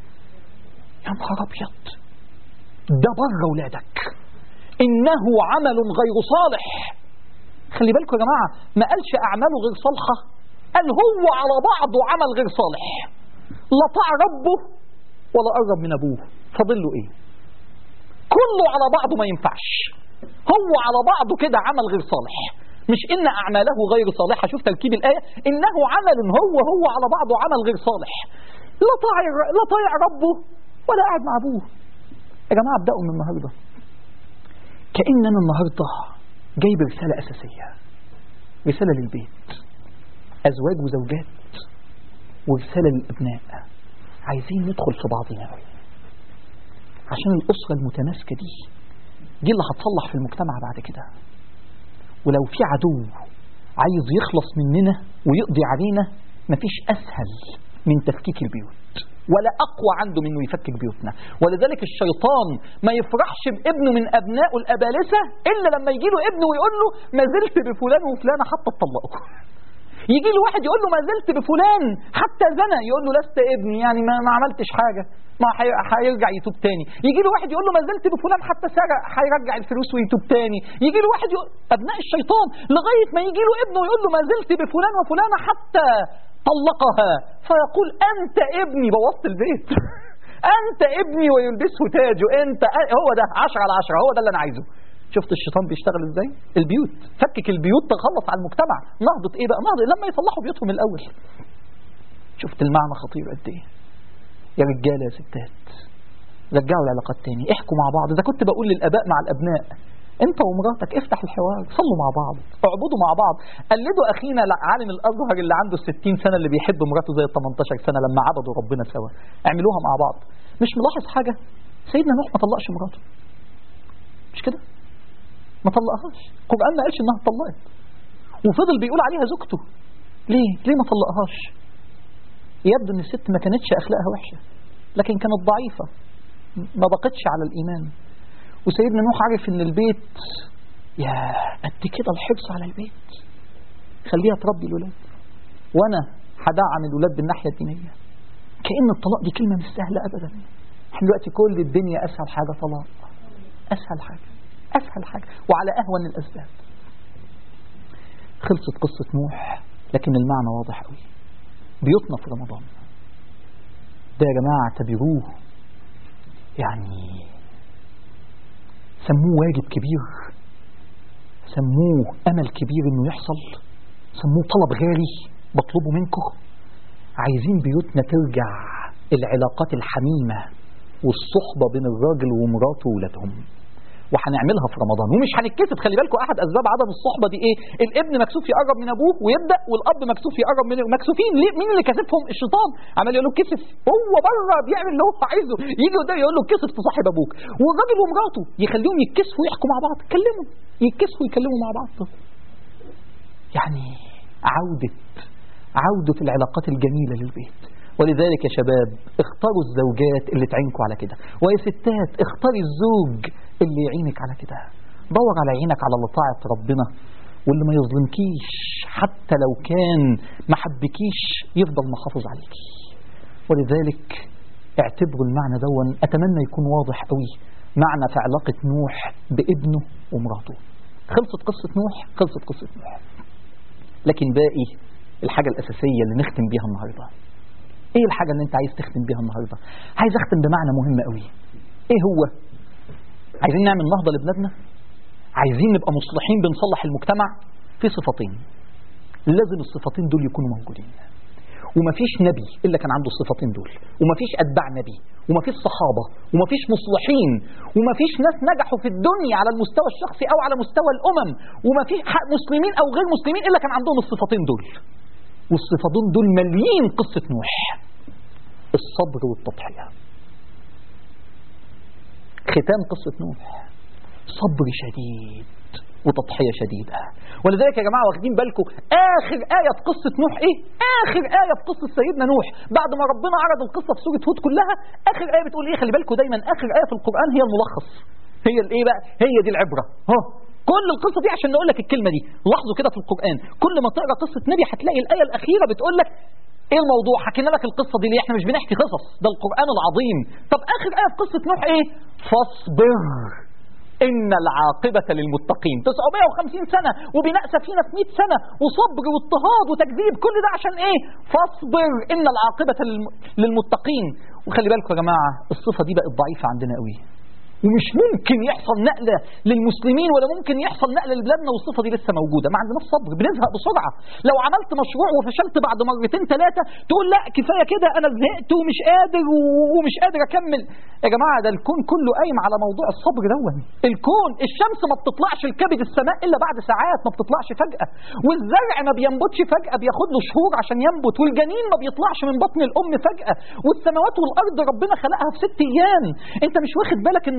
يا نهار ابيض ده بره ولادك انه عمل غير صالح خلي بالكم يا جماعه ما قالش اعماله غير صالحه قال هو على بعضه عمل غير صالح لا طاع ربه ولا قرب من ابوه فاضل له ايه كله على بعضه ما ينفعش هو على بعضه كده عمل غير صالح مش إن أعماله غير صالحة شوف تركيب الآية إنه عمل هو هو على بعضه عمل غير صالح لا طايع لا طايع ربه ولا قاعد مع أبوه يا جماعة ابدأوا من النهاردة كأن أنا النهاردة جايب رسالة أساسية رسالة للبيت أزواج وزوجات ورسالة للأبناء عايزين ندخل في بعضنا عشان الأسرة المتماسكة دي دي اللي هتصلح في المجتمع بعد كده ولو في عدو عايز يخلص مننا ويقضي علينا مفيش أسهل من تفكيك البيوت ولا اقوى عنده من انه يفكك بيوتنا ولذلك الشيطان ما يفرحش بابنه من ابنائه الابالسه الا لما يجي له ابنه ويقول له ما زلت بفلان وفلانه حتى تطلقوا يجي له واحد يقول له ما زلت بفلان حتى زنى يقول له لست ابني يعني ما, ما عملتش حاجه ما هي- هيرجع يتوب تاني يجي له واحد يقول له ما زلت بفلان حتى سرق هيرجع الفلوس ويتوب تاني يجي له واحد يقول ابناء الشيطان لغايه ما يجي له ابنه ويقول له ما زلت بفلان وفلانه حتى طلقها فيقول انت ابني بوظت البيت انت ابني ويلبسه تاجه انت هو ده 10 على 10 هو ده اللي انا عايزه شفت الشيطان بيشتغل ازاي البيوت فكك البيوت تخلص على المجتمع نهضة ايه بقى نهضة لما يصلحوا بيوتهم الاول شفت المعنى خطير قد ايه يا رجاله يا ستات رجعوا العلاقات تاني احكوا مع بعض اذا كنت بقول للاباء مع الابناء انت ومراتك افتح الحوار صلوا مع بعض اعبدوا مع بعض قلدوا اخينا عالم الازهر اللي عنده 60 سنه اللي بيحب مراته زي ال 18 سنه لما عبدوا ربنا سوا اعملوها مع بعض مش ملاحظ حاجه سيدنا نوح ما طلقش مراته مش كده ما طلقهاش القرآن ما قالش انها اتطلقت وفضل بيقول عليها زوجته ليه ليه ما طلقهاش يبدو ان الست ما كانتش اخلاقها وحشه لكن كانت ضعيفه ما بقتش على الايمان وسيدنا نوح عارف ان البيت يا قد كده الحرص على البيت خليها تربي الولاد وانا هدعم الولاد بالناحيه الدينيه كأن الطلاق دي كلمه مش سهله ابدا احنا دلوقتي كل الدنيا اسهل حاجه طلاق اسهل حاجه اسهل حاجه وعلى اهون الاسباب خلصت قصه نوح لكن المعنى واضح قوي بيوتنا في رمضان ده يا جماعه اعتبروه يعني سموه واجب كبير سموه امل كبير انه يحصل سموه طلب غالي بطلبه منكم عايزين بيوتنا ترجع العلاقات الحميمه والصحبه بين الراجل ومراته وولادهم وهنعملها في رمضان ومش هنتكسف خلي بالكم احد اسباب عدم الصحبه دي ايه الابن مكسوف يقرب من ابوه ويبدا والاب مكسوف يقرب من مكسوفين ليه مين اللي كسفهم الشيطان عمال يقول له كسف هو بره بيعمل اللي هو عايزه يجي قدام يقول له كسف تصاحب ابوك والراجل ومراته يخليهم يتكسفوا يحكوا مع بعض يتكلموا يتكسفوا يتكلموا مع بعض يعني عوده عوده العلاقات الجميله للبيت ولذلك يا شباب اختاروا الزوجات اللي تعينكم على كده ويا ستات اختاري الزوج اللي يعينك على كده دور على عينك على اللي طاعة ربنا واللي ما يظلمكيش حتى لو كان ما حبكيش يفضل محافظ عليكي ولذلك اعتبروا المعنى دون اتمنى يكون واضح قوي معنى في علاقة نوح بابنه ومراته خلصت قصة نوح خلصت قصة نوح لكن باقي الحاجة الأساسية اللي نختم بيها النهارده ايه الحاجة اللي انت عايز تختم بيها النهاردة عايز اختم بمعنى مهم قوي ايه هو عايزين نعمل نهضة لبلادنا عايزين نبقى مصلحين بنصلح المجتمع في صفتين لازم الصفتين دول يكونوا موجودين ومفيش نبي الا كان عنده الصفتين دول ومفيش اتباع نبي ومفيش صحابه ومفيش مصلحين ومفيش ناس نجحوا في الدنيا على المستوى الشخصي او على مستوى الامم ومفيش مسلمين او غير مسلمين الا كان عندهم الصفتين دول والصفتين دول مليين قصة نوح الصبر والتضحية ختام قصة نوح صبر شديد وتضحية شديدة ولذلك يا جماعة واخدين بالكم آخر آية في قصة نوح إيه؟ آخر آية في قصة سيدنا نوح بعد ما ربنا عرض القصة في سورة هود كلها آخر آية بتقول إيه خلي بالكم دايما آخر آية في القرآن هي الملخص هي الإيه بقى؟ هي دي العبرة ها كل القصة دي عشان نقول لك الكلمة دي لاحظوا كده في القرآن كل ما تقرأ قصة نبي هتلاقي الآية الأخيرة بتقول لك ايه الموضوع حكينا لك القصة دي ليه احنا مش بنحكي قصص ده القرآن العظيم طب آخر آية في قصة نوح ايه فاصبر إن العاقبة للمتقين 950 سنة وبناء سفينة في 100 سنة وصبر واضطهاد وتكذيب كل ده عشان إيه؟ فاصبر إن العاقبة للم- للمتقين وخلي بالكم يا جماعة الصفة دي بقت ضعيفة عندنا قوي ومش ممكن يحصل نقلة للمسلمين ولا ممكن يحصل نقلة لبلادنا والصفة دي لسه موجودة ما عندناش صبر بنزهق بسرعة لو عملت مشروع وفشلت بعد مرتين ثلاثة تقول لا كفاية كده أنا زهقت ومش قادر و- ومش قادر أكمل يا جماعة ده الكون كله قايم على موضوع الصبر دون الكون الشمس ما بتطلعش الكبد السماء إلا بعد ساعات ما بتطلعش فجأة والزرع ما بينبتش فجأة بياخد له شهور عشان ينبت والجنين ما بيطلعش من بطن الأم فجأة والسماوات والأرض ربنا خلقها في ست أيام أنت مش واخد بالك إن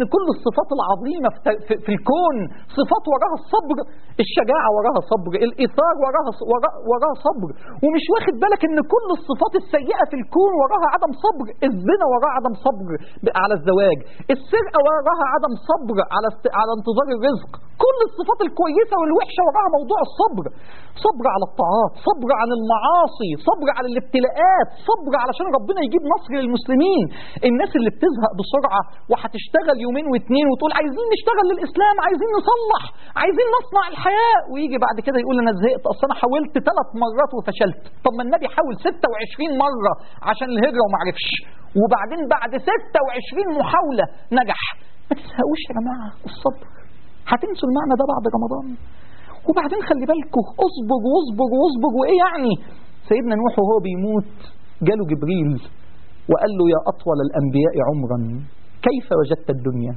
كل الصفات العظيمة في, في, في الكون صفات وراها الصبر الشجاعة وراها صبر الإيثار وراها وراها, وراها صبر ومش واخد بالك ان كل الصفات السيئة في الكون وراها عدم صبر الزنا وراها عدم صبر على الزواج السرقة وراها عدم صبر على است... على انتظار الرزق كل الصفات الكويسة والوحشة وراها موضوع الصبر صبر على الطاعات صبر عن المعاصي صبر على الابتلاءات صبر علشان ربنا يجيب نصر للمسلمين الناس اللي بتزهق بسرعة وهتشتغل يومين واثنين وتقول عايزين نشتغل للإسلام عايزين نصلح عايزين نصنع الحياة ويجي بعد كده يقول أنا زهقت أصل أنا حاولت ثلاث مرات وفشلت طب ما النبي حاول 26 مرة عشان الهجرة وما عرفش وبعدين بعد 26 محاولة نجح ما تزهقوش يا جماعة الصبر هتنسوا المعنى ده بعد رمضان وبعدين خلي بالكم اصبر واصبر واصبر وايه يعني سيدنا نوح وهو بيموت جاله جبريل وقال له يا أطول الأنبياء عمرا كيف وجدت الدنيا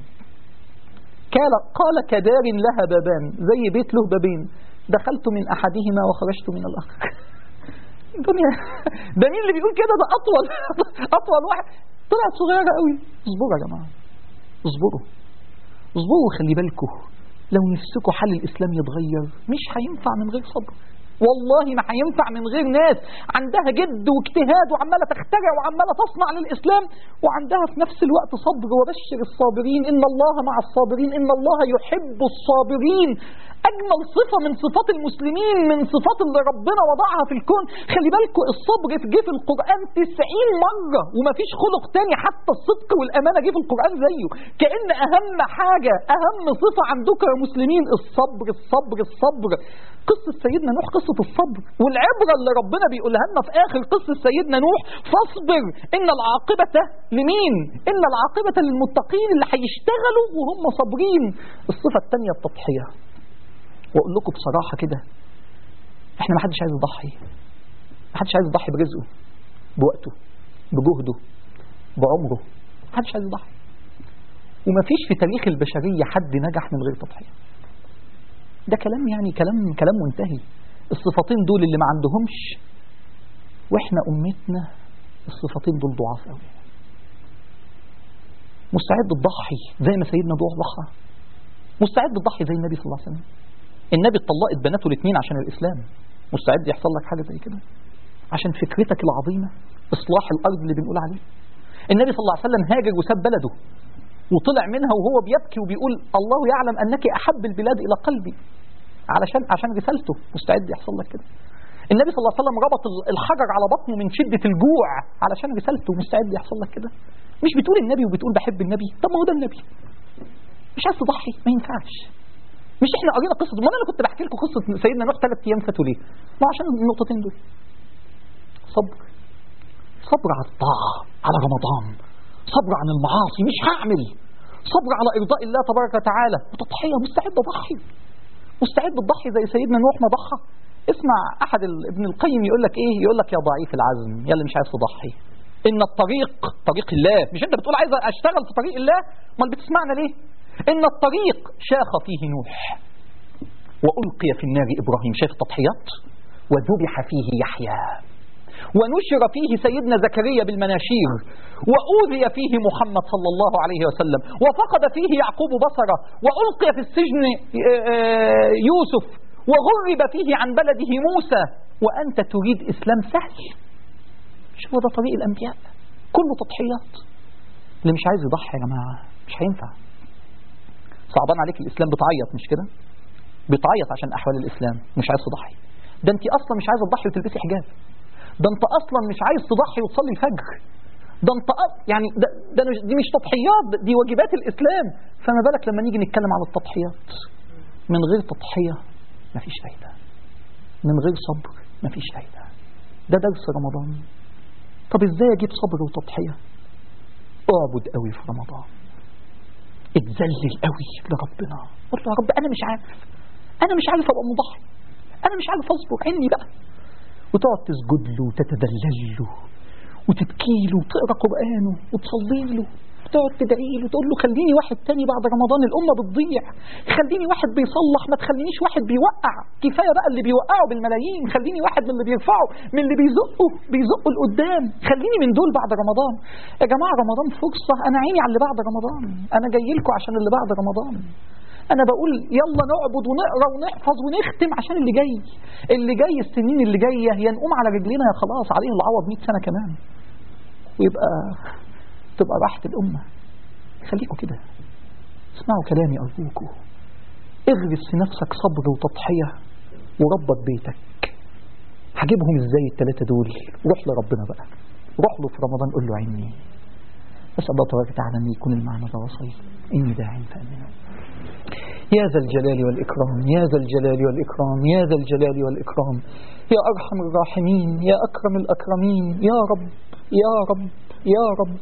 قال قال كدار لها بابان زي بيت له بابين دخلت من أحدهما وخرجت من الآخر الدنيا ده مين اللي بيقول كده ده أطول أطول واحد طلعت صغيرة قوي اصبروا يا جماعة اصبروا اصبروا وخلي بالكم لو نفسكم حل الإسلام يتغير مش هينفع من غير صبر والله ما هينفع من غير ناس عندها جد واجتهاد وعمالة تخترع وعمالة تصنع للإسلام وعندها في نفس الوقت صبر وبشر الصابرين إن الله مع الصابرين إن الله يحب الصابرين أجمل صفة من صفات المسلمين من صفات اللي ربنا وضعها في الكون خلي بالكم الصبر جه في القرآن 90 مرة وما فيش خلق تاني حتى الصدق والأمانة جه في القرآن زيه كأن أهم حاجة أهم صفة عندكم يا مسلمين الصبر الصبر الصبر قصة سيدنا نوح قصة الصبر والعبرة اللي ربنا بيقولها لنا في آخر قصة سيدنا نوح فاصبر إن العاقبة لمين إن العاقبة للمتقين اللي هيشتغلوا وهم صابرين الصفة الثانية التضحية واقول لكم بصراحه كده احنا ما حدش عايز يضحي ما حدش عايز يضحي برزقه بوقته بجهده بعمره ما حدش عايز يضحي وما فيش في تاريخ البشريه حد نجح من غير تضحيه ده كلام يعني كلام كلام منتهي الصفتين دول اللي ما عندهمش واحنا امتنا الصفتين دول ضعاف قوي مستعد تضحي زي ما سيدنا نوح ضحى مستعد تضحي زي النبي صلى الله عليه وسلم النبي طلقت بناته الاثنين عشان الإسلام مستعد يحصل لك حاجة زي كده عشان فكرتك العظيمة إصلاح الأرض اللي بنقول عليه النبي صلى الله عليه وسلم هاجر وساب بلده وطلع منها وهو بيبكي وبيقول الله يعلم أنك أحب البلاد إلى قلبي علشان عشان رسالته مستعد يحصل لك كده النبي صلى الله عليه وسلم ربط الحجر على بطنه من شدة الجوع علشان رسالته مستعد يحصل لك كده مش بتقول النبي وبتقول بحب النبي طب ما هو ده النبي مش عايز تضحي ما ينفعش مش احنا قرينا قصه ما انا اللي كنت بحكي لكم قصه سيدنا نوح ثلاث ايام فاتوا ليه؟ ما عشان النقطتين دول صبر صبر على الطاعه على رمضان صبر عن المعاصي مش هعمل صبر على ارضاء الله تبارك وتعالى وتضحيه مستعد اضحي مستعد تضحي زي سيدنا نوح ما ضحى اسمع احد ابن القيم يقول لك ايه يقول لك يا ضعيف العزم يا اللي مش عايز تضحي ان الطريق طريق الله مش انت بتقول عايز اشتغل في طريق الله امال بتسمعنا ليه إن الطريق شاخ فيه نوح وألقي في النار إبراهيم شايف التضحيات وذبح فيه يحيى ونشر فيه سيدنا زكريا بالمناشير وأوذي فيه محمد صلى الله عليه وسلم وفقد فيه يعقوب بصره وألقي في السجن يوسف وغرب فيه عن بلده موسى وأنت تريد إسلام سهل شوف ده طريق الأنبياء كله تضحيات اللي مش عايز يضحي يا جماعة مش هينفع صعبان عليك الإسلام بتعيط مش كده بتعيط عشان أحوال الإسلام مش عايز تضحي ده أنت أصلا مش عايزة تضحي وتلبسي حجاب ده أنت أصلا مش عايز تضحي وتصلي الفجر ده أنت أص... يعني ده, ده دي مش تضحيات دي واجبات الإسلام فما بالك لما نيجي نتكلم على التضحيات من غير تضحية مفيش فايدة من غير صبر مفيش فايدة ده درس رمضان طب ازاي اجيب صبر وتضحية اعبد قوي في رمضان اتذلل قوي لربنا قلت يا رب انا مش عارف انا مش عارف ابقى مضحي انا مش عارف اصبر عني بقى وتقعد تسجد له وتتذلل له وتبكي له وتقرا قرانه وتصلي له تقعد تدعي له تقول له خليني واحد تاني بعد رمضان الأمة بتضيع خليني واحد بيصلح ما تخلينيش واحد بيوقع كفاية بقى اللي بيوقعوا بالملايين خليني واحد من اللي بيرفعوا من اللي بيزقوا بيزقوا لقدام خليني من دول بعد رمضان يا جماعة رمضان فرصة أنا عيني على اللي بعد رمضان أنا جاي لكم عشان اللي بعد رمضان انا بقول يلا نعبد ونقرا ونحفظ ونختم عشان اللي جاي اللي جاي السنين اللي جايه يا نقوم على رجلينا يا خلاص علينا العوض 100 سنه كمان ويبقى تبقى راحه الامه خليكم كده اسمعوا كلامي ارجوكم اغرس في نفسك صبر وتضحيه وربط بيتك هجيبهم ازاي الثلاثه دول روح لربنا بقى روح له في رمضان قول له عيني اسال الله تبارك وتعالى ان يكون المعنى ده وصل اني داع فامنوا يا ذا الجلال والإكرام يا ذا الجلال والإكرام يا ذا الجلال والإكرام يا أرحم الراحمين يا أكرم الأكرمين يا رب يا رب يا رب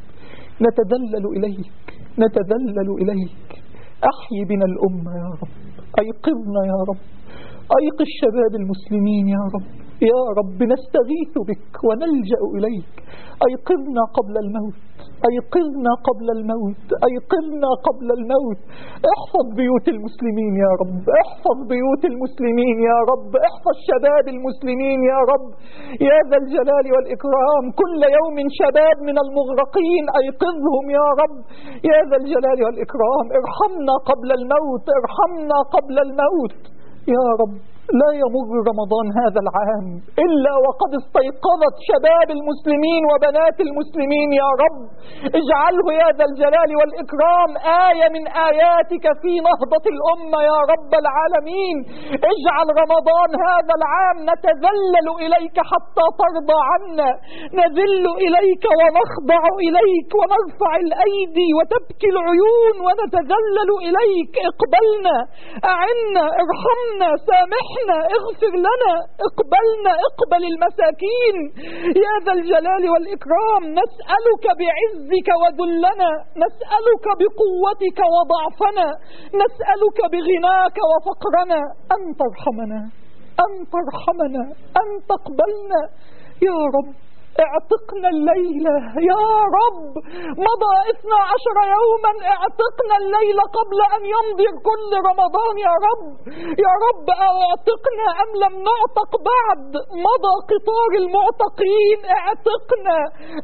نتذلل إليك نتذلل إليك أحي بنا الأمة يا رب أيقظنا يا رب أيقظ شباب المسلمين يا رب يا رب نستغيث بك ونلجأ إليك أيقظنا قبل الموت أيقظنا قبل الموت أيقظنا قبل الموت احفظ بيوت المسلمين يا رب احفظ بيوت المسلمين يا رب احفظ شباب المسلمين يا رب يا ذا الجلال والإكرام كل يوم شباب من المغرقين أيقظهم يا رب يا ذا الجلال والإكرام ارحمنا قبل الموت ارحمنا قبل الموت يا رب لا يمر رمضان هذا العام إلا وقد استيقظت شباب المسلمين وبنات المسلمين يا رب اجعله يا ذا الجلال والإكرام آية من آياتك في نهضة الأمة يا رب العالمين اجعل رمضان هذا العام نتذلل إليك حتى ترضى عنا نذل إليك ونخضع إليك ونرفع الأيدي وتبكي العيون ونتذلل إليك اقبلنا أعنا ارحمنا سامحنا احنا اغفر لنا اقبلنا اقبل المساكين يا ذا الجلال والإكرام نسألك بعزك وذلنا نسألك بقوتك وضعفنا نسألك بغناك وفقرنا أن ترحمنا أن ترحمنا أن تقبلنا يا رب اعتقنا الليلة يا رب مضى اثنا عشر يوما اعتقنا الليلة قبل ان يمضي كل رمضان يا رب يا رب اعتقنا ام لم نعتق بعد مضى قطار المعتقين اعتقنا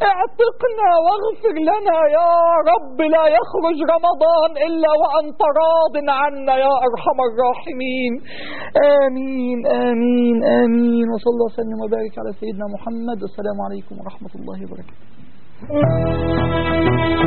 اعتقنا واغفر لنا يا رب لا يخرج رمضان الا وانت راض عنا يا ارحم الراحمين امين امين امين وصلى الله وسلم وبارك على سيدنا محمد والسلام عليكم ورحمة الله وبركاته